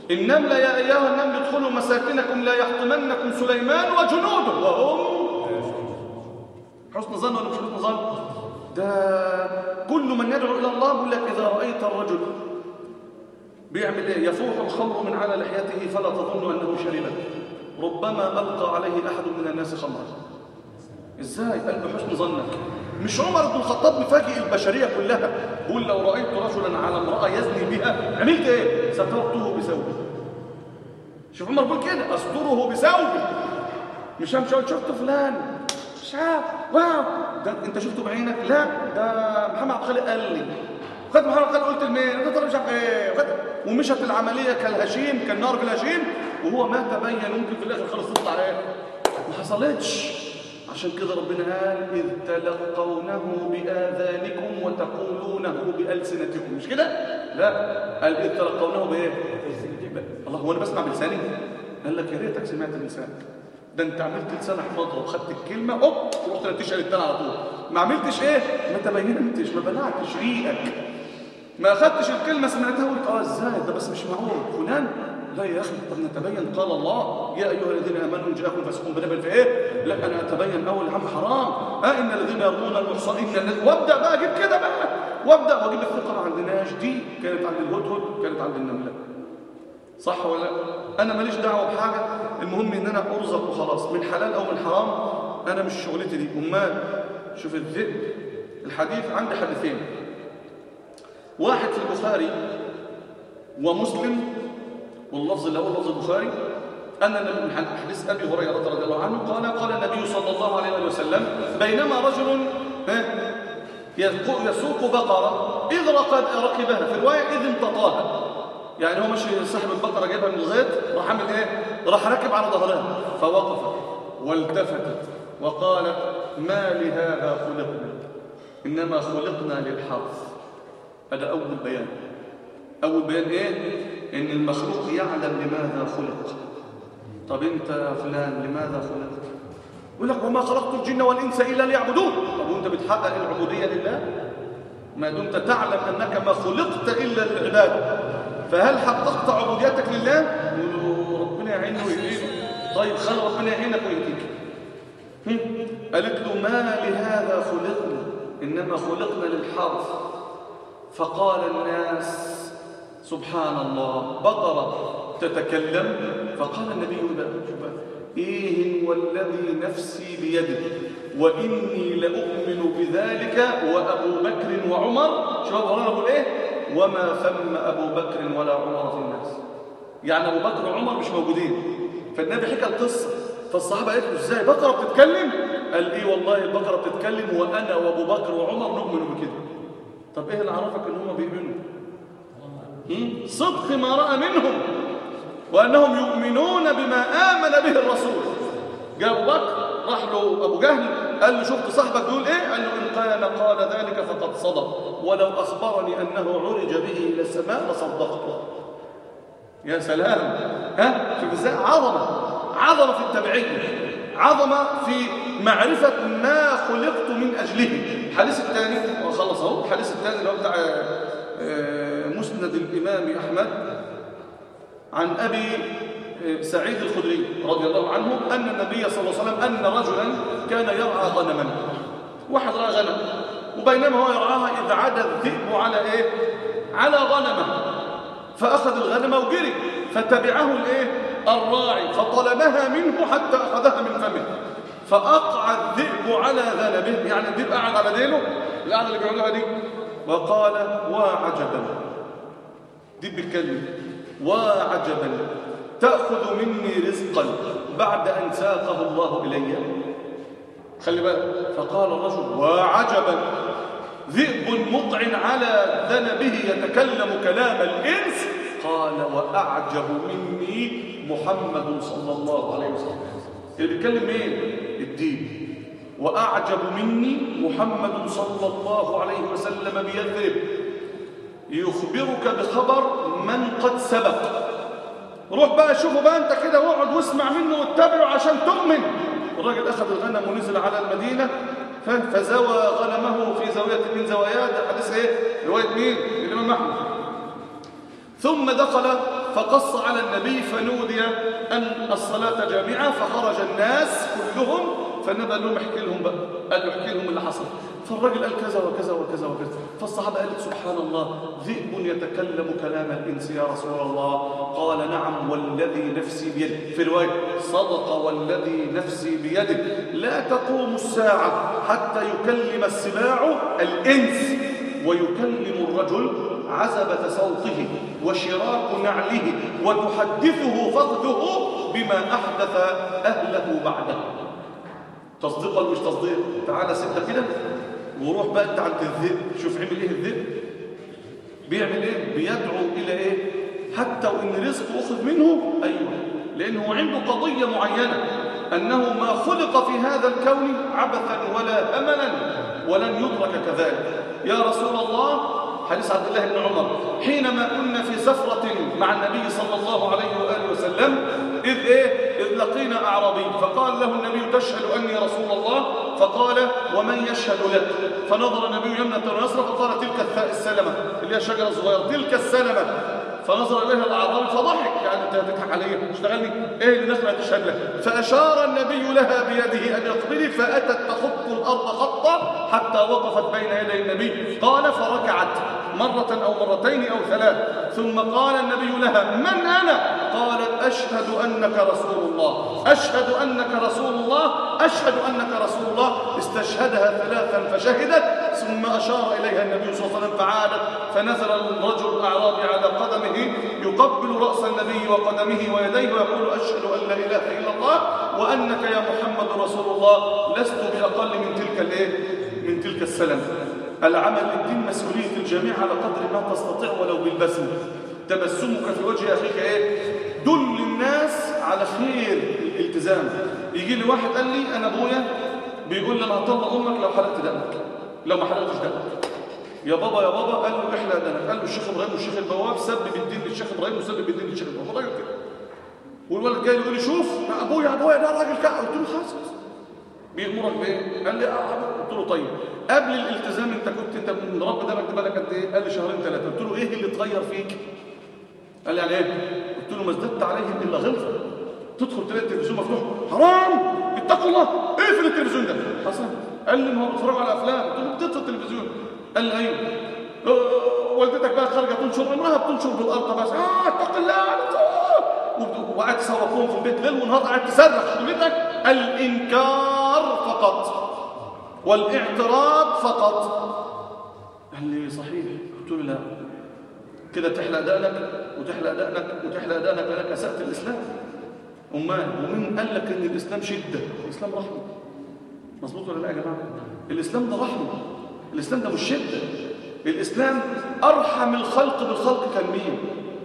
النملة يا أيها النمل ادخلوا مساكنكم لا يحطمنكم سليمان وجنوده وهم حسن ظن ولا مش حسن ظن ده كل من يدعو إلى الله يقول لك إذا رأيت الرجل بيعمل ايه يفوح الخمر من على لحيته فلا تظن أنه شربه ربما ألقى عليه أحد من الناس خمرا إزاي قال بحسن ظنك مش عمر بن الخطاب مفاجئ البشرية كلها بيقول لو رأيت رجلا على امرأة يزني بها عملت ايه سترته بثوبه شوف عمر بيقول كده استره بثوبه مش همشي اقول شفت فلان شاف واو ده انت شفته بعينك لا ده محمد عبد الخالق قال لي خد محمد عبد الخالق قلت لمين انت طالب مش عارف ايه خد ومشت العمليه كالهشيم كالنار في الهشيم وهو ما تبين ممكن في الاخر خلص تطلع ايه ما حصلتش عشان كده ربنا قال إذ تلقونه بآذانكم وتقولونه بألسنتكم مش كده؟ لا قال إذ تلقونه بإيه؟ الله هو أنا بسمع بلساني؟ قال لك يا ريتك سمعت بلسانك ده انت عملت لسانك مضرب خدت الكلمة هوب ورحت نتيجة للتاني على طول ما عملتش ايه؟ ما تبينتش ما بلعتش ريقك ما اخدتش الكلمة سمعتها وقلت اه ازاي ده بس مش معقول فلان لا يا اخي طب نتبين قال الله يا ايها الذين امنوا ان جاءكم فاسق بنبأ في ايه لا انا اتبين اول عم حرام اه ان الذين يرمون المحصنين وابدا بقى اجيب كده بقى وابدا واجيب الثقه ما عندناش دي كانت عند الهدهد كانت عند النمله صح ولا لا انا ماليش دعوه بحاجه المهم ان انا ارزق وخلاص من حلال او من حرام انا مش شغلتي دي امال شوف الذئب الحديث عندي حديثين واحد في البخاري ومسلم واللفظ اللي هو لفظ البخاري أن من حديث أبي هريرة رضي الله عنه قال قال النبي صلى الله عليه وسلم بينما رجل يسوق بقرة إذ ركبها في الرواية إذ امتطاها يعني هو ماشي صاحب البقرة جايبها من الغيط راح عمل إيه؟ راح راكب على ظهرها فوقفت والتفتت وقالت ما لهذا خلقنا إنما خلقنا للحرث هذا أول بيان أول بيان إيه؟ إن المخلوق يعلم لماذا خلق طب أنت يا فلان لماذا خلقت يقول لك وما خلقت الجن والإنس إلا ليعبدون طب وأنت بتحقق العبودية لله ما دمت تعلم أنك ما خلقت إلا للعبادة فهل حققت عبوديتك لله يقولوا ربنا يعينه ويهديك طيب خلي ربنا يعينك ويهديك قالت له ما لهذا خلقنا إنما خلقنا للحرث فقال الناس سبحان الله بقرة تتكلم فقال النبي إيه والذي نفسي بيده وإني لأؤمن بذلك وأبو بكر وعمر شباب هنا نقول إيه وما ثم أبو بكر ولا عمر في الناس يعني أبو بكر وعمر مش موجودين فالنبي حكى القصة فالصحابة قالوا إزاي بقرة بتتكلم قال إيه والله البقرة بتتكلم وأنا وأبو بكر وعمر نؤمن بكده طب إيه اللي عرفك إن هم بيؤمنوا صدق ما رأى منهم وأنهم يؤمنون بما آمن به الرسول جاء أبو بكر راح له أبو جهل قال له شفت صاحبك يقول إيه قال له إن كان قال ذلك فقد صدق ولو أخبرني أنه عرج به إلى السماء لصدقته يا سلام ها شوف ازاي عظمة عظمة في التبعية عظمة في معرفة ما خلقت من أجله الحديث الثاني وخلص اهو الحديث الثاني اللي هو بتاع مسند الإمام أحمد عن أبي سعيد الخدري رضي الله عنه أن النبي صلى الله عليه وسلم أن رجلا كان يرعى غنما واحد رأى غنم وبينما هو يرعاها إذ عاد الذئب على إيه؟ على غنمه فأخذ الغنم وجري فتبعه الإيه؟ الراعي فطلبها منه حتى أخذها من فمه فأقع الذئب على ذنبه يعني الذئب قاعد على دينه القعدة اللي بيعملوها دي وقال وعجبا دي بيتكلم وعجبا تأخذ مني رزقا بعد أن ساقه الله إلي خلي بالك فقال الرجل وعجبا ذئب مقع على ذنبه يتكلم كلام الإنس قال وأعجب مني محمد صلى الله عليه وسلم اللي بيتكلم مين الدين وأعجب مني محمد صلى الله عليه وسلم بيثرب يخبرك بخبر من قد سبق روح بقى شوفوا بقى انت كده واقعد واسمع منه واتبعه عشان تؤمن الراجل اخذ الغنم ونزل على المدينه فزوى غنمه في زاويه من زوايات حديث ايه روايه مين الامام احمد ثم دخل فقص على النبي فنودي أن الصلاة جامعة فخرج الناس كلهم فالنبي قال لهم احكي لهم بقى قال له احكي لهم اللي حصل فالراجل قال كذا وكذا وكذا وكذا فالصحابة قالت سبحان الله ذئب يتكلم كلام الإنس يا رسول الله قال نعم والذي نفسي بيده في رواية صدق والذي نفسي بيده لا تقوم الساعة حتى يكلم السباع الإنس ويكلم الرجل عزبة صوته وشراك نعله وتحدثه فقده بما أحدث أهله بعده تصديق ولا مش تصديق تعالى سيبنا كده وروح بقى انت عند الذئب شوف عمل ايه الذئب بيعمل ايه بيدعو الى ايه حتى وان رزقه اخذ منه ايوه لانه عنده قضيه معينه انه ما خلق في هذا الكون عبثا ولا املا ولن يترك كذلك يا رسول الله حديث عبد الله بن عمر حينما كنا في سفرة مع النبي صلى الله عليه وآله وسلم إذ إيه إذ لقينا أعرابي فقال له النبي تشهد أني رسول الله فقال ومن يشهد لك فنظر النبي يمنة ويسرى فقال تلك الثاء السلمة اللي هي الشجرة الصغيرة تلك السلمة فنظر إليها الأعرابي فضحك يعني أنت هتضحك علي اشتغلني إيه اللي الناس ما تشهد لك فأشار النبي لها بيده أن يقبلي فأتت تخط الأرض خطا حتى وقفت بين يدي النبي قال فركعت مرة أو مرتين أو ثلاث ثم قال النبي لها من أنا قالت أشهد أنك رسول الله أشهد أنك رسول الله أشهد أنك رسول الله استشهدها ثلاثا فشهدت ثم أشار إليها النبي صلى الله عليه وسلم فعادت فنزل الرجل الأعرابي على قدمه يقبل رأس النبي وقدمه ويديه ويقول أشهد أن لا إله إلا الله وأنك يا محمد رسول الله لست بأقل من تلك الإيه؟ من تلك السلام العمل للدين مسؤولية الجميع على قدر ما تستطيع ولو بالبسم تبسمك في وجه أخيك إيه دل الناس على خير الالتزام يجي لي واحد قال لي أنا أبويا بيقول لي أنا هطلق أمك لو حلقت دمك لو ما حلقتش دمك يا بابا يا بابا قال له احلى دمك قال له الشيخ إبراهيم والشيخ البواب سبب الدين للشيخ إبراهيم وسبب الدين للشيخ البواب الراجل كده والولد جاي يقول لي شوف يا أبويا يا أبويا ده راجل كده قلت له خلاص بيأمرك بإيه؟ قال لي أه قلت له طيب قبل الالتزام انت كنت انت من رب ده مكتب لك قد ايه؟ قال لي شهرين ثلاثه قلت له ايه اللي اتغير فيك؟ قال لي يعني ايه؟ قلت له ما ازددت عليهم الا غلظه تدخل تلاقي التلفزيون مفتوح حرام اتقوا الله اقفل التلفزيون ده حصل قال لي ما هو بيتفرجوا على افلام قلت له بتطفي التلفزيون قال لي ايوه أه والدتك بقى خارجه تنشر امرها بتنشر بالارض بس اه اتق الله وقعدت تصوتهم في البيت ليل ونهار قعدت تصرخ في بيتك الانكار فقط والاعتراض فقط قال لي صحيح قلت له لا كده تحلق دقنك وتحلق دقنك وتحلق دقنك لانك اسأت الاسلام امال ومين قال لك ان الاسلام شده الاسلام رحمه مظبوط ولا لا يا جماعه الاسلام ده رحمه الاسلام ده مش شده الاسلام ارحم الخلق بالخلق كان مين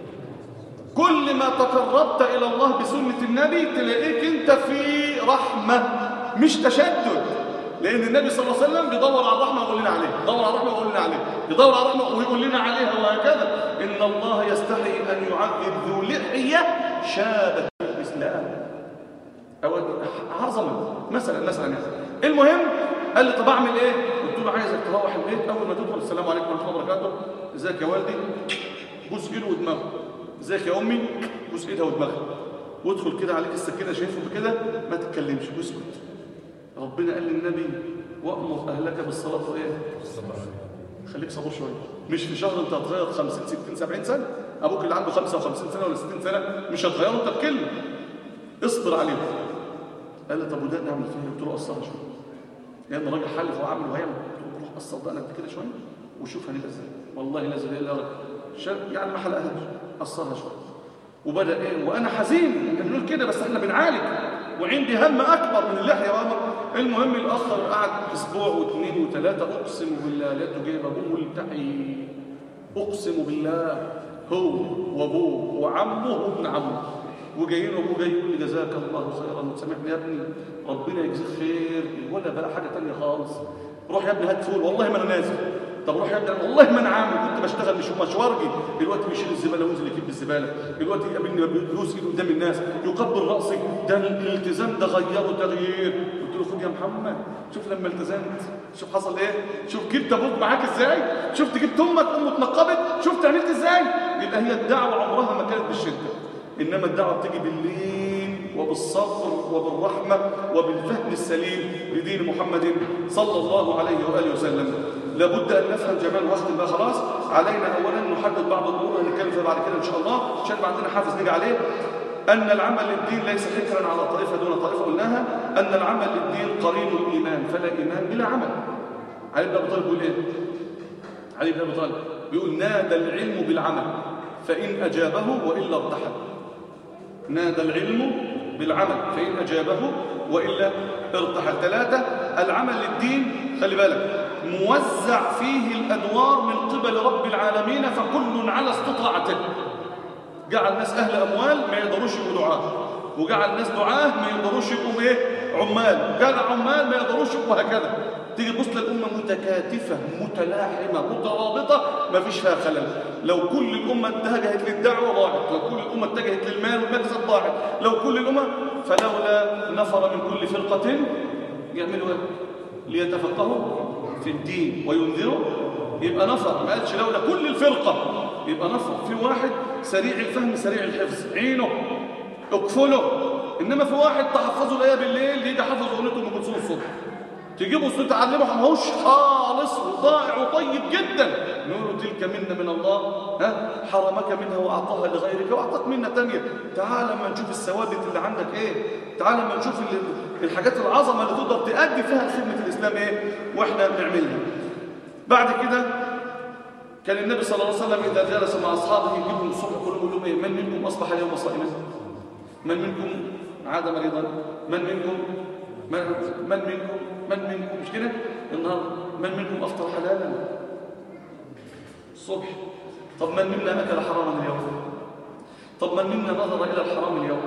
كل ما تقربت الى الله بسنه النبي تلاقيك انت في رحمه مش تشدد لأن النبي صلى الله عليه وسلم بيدور على الرحمة ويقول لنا عليها يدور على الرحمة ويقول لنا عليها يدور على الرحمة ويقول لنا عليها وهكذا إن الله يستحي أن يعذب ذو لحية شابت الإسلام أو عظمة مثلا مثلا يعني المهم قال لي طب أعمل إيه؟ قلت له عايزك تروح البيت أول ما تدخل السلام عليكم ورحمة الله وبركاته ازيك يا والدي بوس إيده ودماغه ازيك يا أمي بوس إيدها ودماغها وادخل كده عليك السكينة شايفه كده ما تتكلمش واسكت ربنا قال للنبي وأمر أهلك بالصلاة وإيه؟ خليك صبور شوية مش في شهر أنت هتغير 50 60 70 سنة أبوك اللي عنده 55 سنة ولا 60 سنة مش هتغيره أنت بكلمة اصبر عليه قال لي طب وده نعمل فيه قلت له قصرها شوية لأن الراجل حلف وعمل وهيعمل قلت له روح قصر ده أنا كده شوية وشوف هنبقى ازاي والله لا زال إلا يعني ما حلقهاش قصرها شوية وبدأ إيه وأنا حزين بنقول كده بس إحنا بنعالج وعندي هم أكبر من اللحية وأمر المهم الأخر قعد أسبوع واثنين وثلاثة أقسم بالله لقيته جايب أبوه والتحي أقسم بالله هو وأبوه وعمه وابن عمه وجايين أبوه جاي يقول لي جزاك الله خيرا وتسامحني يا ابني ربنا يجزيك خير ولا بقى حاجة تانية خالص روح يا ابني هات فول والله ما أنا نازل طب روح يا ابني والله ما انا عامل كنت بشتغل مش مشوارجي دلوقتي بيشيل الزباله وينزل يجيب الزباله دلوقتي يقابلني بيبوس ايده قدام الناس يقبل راسي ده الالتزام ده غيره تغيير قلت له خد يا محمد شوف لما التزمت شوف حصل ايه شوف جبت ابوك معاك ازاي شفت جبت امك ام اتنقبت شفت عملت ازاي يبقى هي الدعوة عمرها ما كانت بالشدة إنما الدعوة بتيجي باللين وبالصبر وبالرحمة وبالفهم السليم لدين محمد صلى الله عليه وآله وسلم لابد أن نفهم جمال الوقت بقى خلاص علينا أولا نحدد بعض الأمور هنتكلم فيها بعد كده إن شاء الله عشان عندنا حافز نيجي عليه أن العمل للدين ليس حكرا على طائفة دون طائفة قلناها أن العمل للدين قرين الإيمان فلا إيمان بلا عمل علي بن أبي طالب بيقول إيه؟ علي بن أبي طالب بيقول نادى العلم بالعمل فإن أجابه وإلا ارتحل نادى العلم بالعمل فإن أجابه وإلا ارتحل ثلاثة العمل للدين خلي بالك موزع فيه الأدوار من قبل رب العالمين فكل على استطاعته جعل الناس أهل أموال ما يقدروش يبقوا دعاة وجعل الناس دعاة ما يقدروش يبقوا إيه عمال جعل عمال ما يقدروش يبقوا هكذا تيجي تبص للأمة متكاتفة متلاحمة مترابطة ما فيش فيها خلل لو كل الأمة اتجهت للدعوة ضاعت لو كل الأمة اتجهت للمال والمكسب ضاعت لو كل الأمة فلولا نفر من كل فرقة يعملوا ايه ليتفقهوا في الدين وينذروا يبقى نفر ما قالش لولا كل الفرقة يبقى نفر في واحد سريع الفهم سريع الحفظ عينه اكفله انما في واحد تحفظه الايه بالليل يجي حافظ اغنيته ام كلثوم الصبح تجيبه صوت تعلمه ماهوش خالص وضائع وطيب جدا نقول تلك منا من الله ها حرمك منها واعطاها لغيرك واعطاك منا تانية تعال ما نشوف الثوابت اللي عندك ايه تعال ما نشوف الحاجات العظمه اللي تقدر تأدي فيها خدمه الاسلام ايه واحنا بنعملها بعد كده كان النبي صلى الله عليه وسلم اذا جلس مع اصحابه يجيبهم الصبح كلهم يقول لهم ايه من منكم اصبح اليوم صائما من منكم عاد مريضا من منكم من, من منكم من منكم مش كده النهار من منكم افطر حلالا الصبح طب من منا اكل حراما اليوم طب من منا نظر الى الحرام اليوم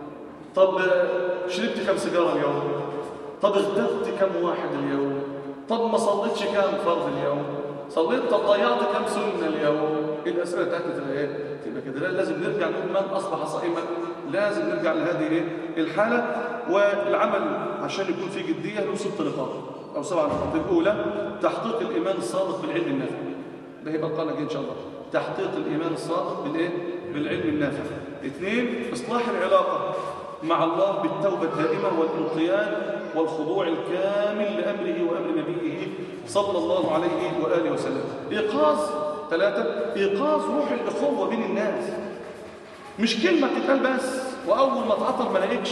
طب شربت كم سيجاره اليوم طب اغتبت كم واحد اليوم طب ما صليتش كم فرض اليوم صليت طب ضيعت كم سنه اليوم الاسئله بتاعتنا تبقى ايه تبقى كده لازم نرجع نقول من اصبح صائما لازم نرجع لهذه ايه الحاله والعمل عشان يكون في جديه له ست نقاط او سبع نقاط الاولى تحقيق الايمان الصادق بالعلم النافع ده هيبقى القناه ان شاء الله تحقيق الايمان الصادق بالايه بالعلم النافع اثنين اصلاح العلاقه مع الله بالتوبه الدائمه والانقياد والخضوع الكامل لامره وامر نبيه صلى الله عليه واله وسلم ايقاظ ثلاثه ايقاظ روح الاخوه بين الناس مش كلمه تتقال بس واول ما اتعطر ما لاقيكش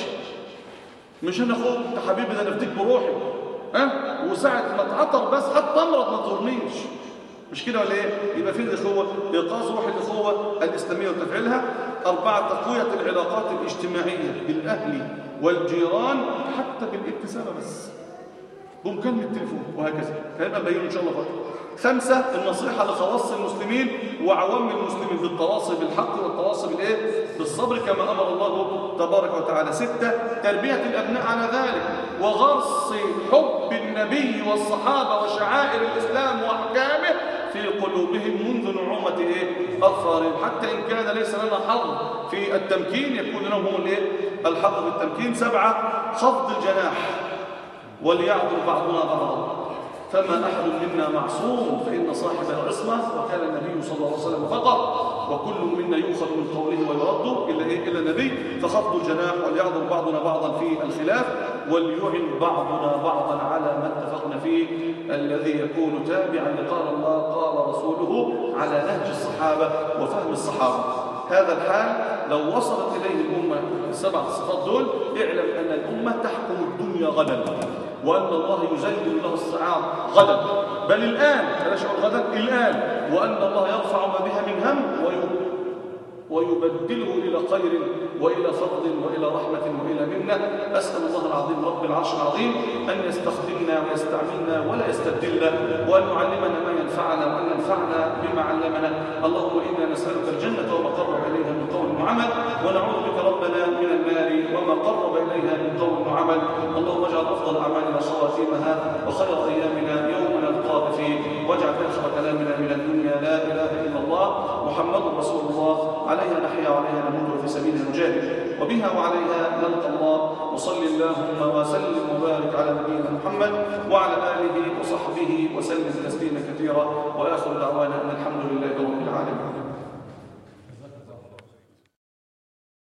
مش انا اخوك انت حبيبي ده انا افديك بروحي ها وساعه ما اتعطر بس حتى امرض ما تزورنيش مش كده ولا ايه يبقى فين الاخوه ايقاظ روح الاخوه الاسلاميه وتفعيلها اربعه تقويه العلاقات الاجتماعيه بالاهل والجيران حتى بالابتسامه بس بمكالمه التليفون وهكذا هيبقى نبين ان شاء الله فتره خمسة النصيحة لخواص المسلمين وعوام المسلمين بالتواصي بالحق والتواصي بالايه بالصبر كما أمر الله تبارك وتعالى ستة تربية الأبناء على ذلك وغرس حب النبي والصحابة وشعائر الإسلام وأحكامه في قلوبهم منذ نعومة إيه؟ أظفارهم حتى إن كان ليس لنا حظ في التمكين يكون لهم هم الإيه؟ الحظ في التمكين سبعة خفض الجناح وليعذر بعضنا بعضا فما أحد منا معصوم فإن صاحب العصمة وكان النبي صلى الله عليه وسلم فقط وكل منا يؤخذ من قوله ويرد إلا إيه إلا النبي فخفض الجناح وليعذر بعضنا بعضا في الخلاف وليعن بعضنا بعضا على ما اتفقنا فيه الذي يكون تابعا لقال الله قال رسوله على نهج الصحابة وفهم الصحابة هذا الحال لو وصلت إليه الأمة السبع صفات دول اعلم أن الأمة تحكم الدنيا غدا وأن الله يزين له الصعاب غدا بل الآن بلاش أقول غدا الآن وأن الله يرفع ما بها من هم ويبدله إلى خير وإلى فضل وإلى رحمة وإلى منة أسأل الله العظيم رب العرش العظيم أن يستخدمنا ويستعملنا ولا يستبدلنا وأن يعلمنا ما ينفعنا وأن ينفعنا بما علمنا اللهم إنا نسألك الجنة وما قرب إليها من قول وعمل ونعوذ بك ربنا من النار وما قرب إليها من قول وعمل اللهم اجعل أفضل أعمالنا خواتيمها وخير أيامنا يوم نلقاك فيه واجعل آخر كلامنا من الدنيا لا إله إلا الله محمد رسول الله عليها نحيا وعليها نموت وفي سبيلها نجاهد وبها وعليها نلقى الله وصل اللهم وسلم وبارك على نبينا محمد وعلى آله وصحبه وسلم تسليما كثيرا وآخر دعوانا أن الحمد لله رب العالمين